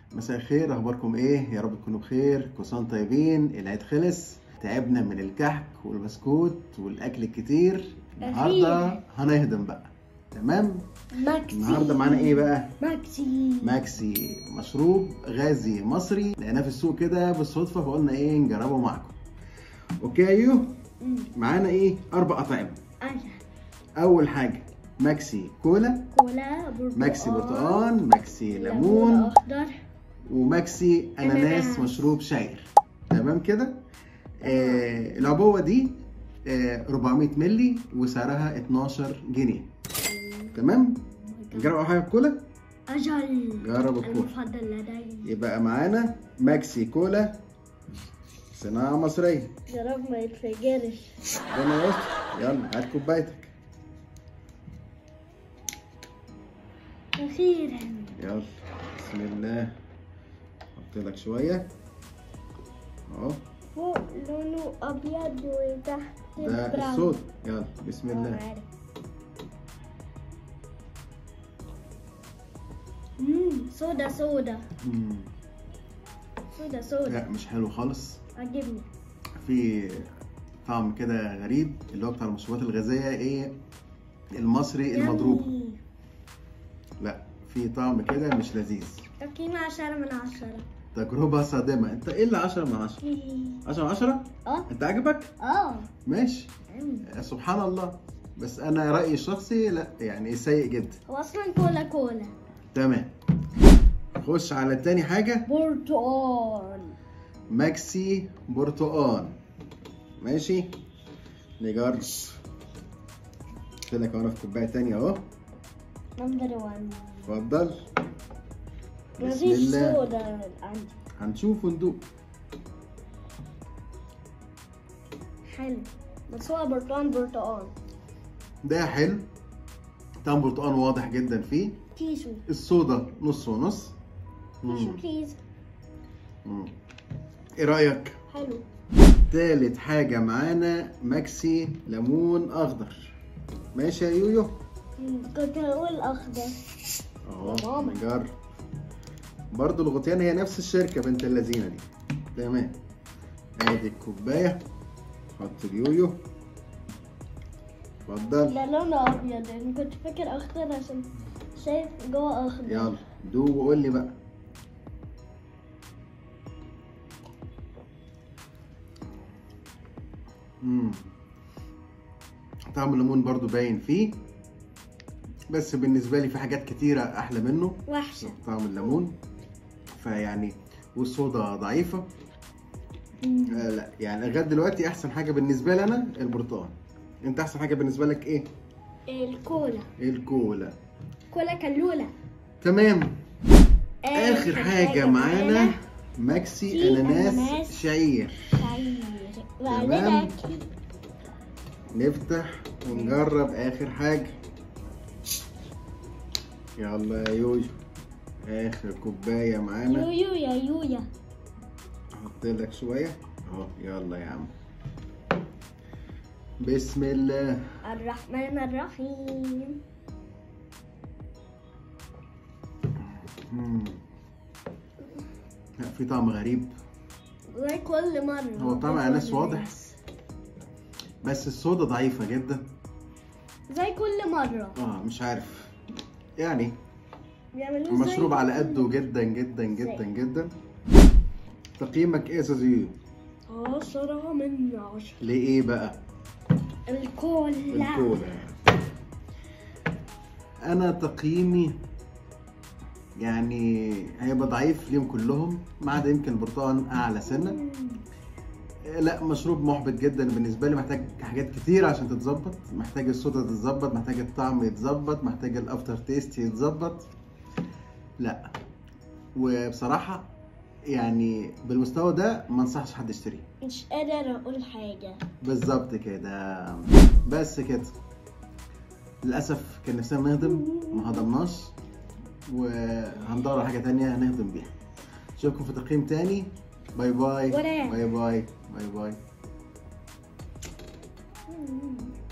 مساء الخير اخباركم ايه يا رب تكونوا بخير كل سنه وانتم طيبين العيد خلص تعبنا من الكحك والبسكوت والاكل الكتير النهارده هنهضم بقى تمام ماكسي النهارده معانا ايه بقى ماكسي ماكسي مشروب غازي مصري لقيناه في السوق كده بالصدفه فقلنا ايه نجربه معاكم اوكي يا يو مم. معانا ايه اربع اطعمه أنا اول حاجه ماكسي كولا كولا برتقال ماكسي برتقال ماكسي ليمون ليمون أخضر وماكسي اناناس أناناس. مشروب شاير تمام كده آه العبوه دي آه 400 مللي وسعرها 12 جنيه تمام نجرب اول حاجه الكولا أجل جرب الكولا المفضل لدي يبقى معانا ماكسي كولا صناعه مصريه يا رب ما يتفجرش ربنا يستر يلا هات كوبايتك أخيرا يلا بسم الله حط لك شويه اهو فوق لونه أبيض وتحت ده براون. الصوت يلا بسم آه، الله عارف. مم صودا صودا مم. صودا صودا لا مش حلو خالص عجبني في طعم كده غريب اللي هو بتاع المشروبات الغازية ايه المصري المضروب يمي. لا في طعم كده مش لذيذ تقييمي عشرة من عشرة تجربة صادمة انت ايه اللي 10 من 10 10 من 10 اه انت عجبك اه ماشي مم. آه، سبحان الله بس انا رأيي الشخصي لا يعني سيء جدا هو اصلا كولا كولا تمام خش على تاني حاجة برتقال ماكسي برتقال ماشي نجرب قلت لك انا في كوباية تانية اهو نمبر 1 اتفضل بسم مفيش الله صودا عندي هنشوف وندوق حلو بس هو برتقال برتقال ده حلو طعم برتقال واضح جدا فيه تيشو الصودا نص ونص تيشو مم. بليز مم. ايه رأيك حلو تالت حاجة معانا ماكسي ليمون اخضر ماشي يا يويو مم. كنت هقول اخضر اهو ماما. نجرب برضو الغطيان هي نفس الشركة بنت اللذينة دي تمام ادي الكوباية حط اليويو اتفضل لا لونه ابيض يعني كنت فاكر اخضر عشان شايف جوه اخضر يلا دوق وقول لي بقى مم. طعم الليمون برضو باين فيه بس بالنسبة لي في حاجات كتيرة أحلى منه وحشه طعم الليمون فيعني والصودا ضعيفة مم. آه لا يعني لغاية دلوقتي أحسن حاجة بالنسبة لي أنا البرتقال أنت أحسن حاجة بالنسبة لك إيه؟ الكولا الكولا كولا كلولا تمام اخر حاجه معانا ماكسي في اناناس أناناس. شعير شعير تمام. وبعدين أكل. نفتح ونجرب اخر حاجه يلا يا يويو اخر كوبايه معانا يويو يا يويا احط لك شويه اهو يلا يا عم بسم الله الرحمن الرحيم مم. لا في طعم غريب زي كل مرة هو طعم اناناس واضح بس الصودا ضعيفه جدا زي كل مرة اه مش عارف يعني بيعملوه زي مشروب على كل قده مرة. جدا جدا جدا ازاي؟ جدا تقييمك ايه يا استاذ يويو؟ عشرة من عشرة ليه بقى؟ الكولا الكولا انا تقييمي يعني هيبقى ضعيف ليهم كلهم ما عدا يمكن البرتقال اعلى سنه مم. لا مشروب محبط جدا بالنسبه لي محتاج حاجات كتير عشان تتظبط محتاج الصودا تتظبط محتاج الطعم يتظبط محتاج الافتر تيست يتظبط لا وبصراحه يعني بالمستوى ده ما انصحش حد يشتريه مش قادر اقول حاجة بالظبط كده بس كده للاسف كان نفسنا نهضم ما هضمناش وهندور على حاجه تانية هنهضم بيها اشوفكم في تقييم تاني باي باي ولا. باي باي باي باي مم.